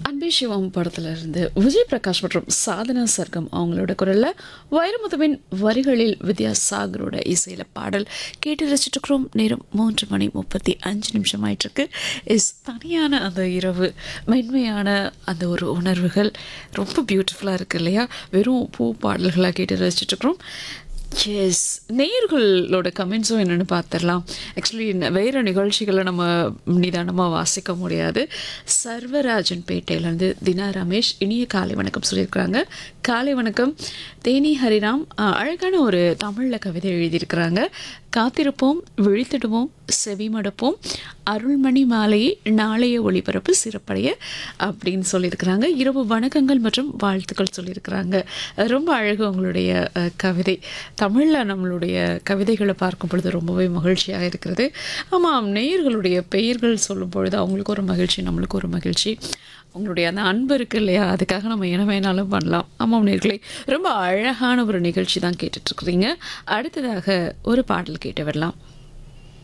அன்பே சிவம் படத்துல இருந்து விஜய் பிரகாஷ் மற்றும் சாதனா சர்க்கம் அவங்களோட குரல்ல வைரமுத்துவின் வரிகளில் வித்யாசாகரோட இசையில பாடல் கேட்டு ரசிச்சுட்டு இருக்கிறோம் நேரம் மூன்று மணி முப்பத்தி அஞ்சு நிமிஷம் ஆயிட்டு இருக்கு இஸ் தனியான அந்த இரவு மென்மையான அந்த ஒரு உணர்வுகள் ரொம்ப பியூட்டிஃபுல்லாக இருக்கு இல்லையா வெறும் பூ பாடல்களாக கேட்டு ரசிச்சுட்டு இருக்கிறோம் எஸ் நேயர்களோட கமெண்ட்ஸும் என்னென்னு பார்த்துடலாம் ஆக்சுவலி வேறு நிகழ்ச்சிகளை நம்ம நிதானமாக வாசிக்க முடியாது சர்வராஜன் பேட்டையிலேருந்து தினா ரமேஷ் இனிய காலை வணக்கம் சொல்லியிருக்கிறாங்க காலை வணக்கம் தேனி ஹரிராம் அஹ், அழகான ஒரு தமிழில் கவிதை எழுதியிருக்கிறாங்க காத்திருப்போம் விழித்திடுவோம் செவிமடுப்போம் அருள்மணி மாலையை நாளைய ஒளிபரப்பு சிறப்படைய அப்படின்னு சொல்லியிருக்கிறாங்க இரவு வணக்கங்கள் மற்றும் வாழ்த்துக்கள் சொல்லியிருக்கிறாங்க அஹ் ரொம்ப அழகு உங்களுடைய அஹ், கவிதை தமிழில் நம்மளுடைய கவிதைகளை பார்க்கும் பொழுது ரொம்பவே மகிழ்ச்சியாக இருக்கிறது ஆமாம் நேயர்களுடைய பெயர்கள் சொல்லும் பொழுது அவங்களுக்கு ஒரு மகிழ்ச்சி நம்மளுக்கு ஒரு மகிழ்ச்சி உங்களுடைய அந்த அன்பு இருக்கு இல்லையா அதுக்காக நம்ம என்ன வேணாலும் பண்ணலாம் ஆமாம் நேர்களே ரொம்ப அழகான ஒரு நிகழ்ச்சி தான் கேட்டுட்ருக்குறீங்க அடுத்ததாக ஒரு பாடல் கேட்டு வரலாம்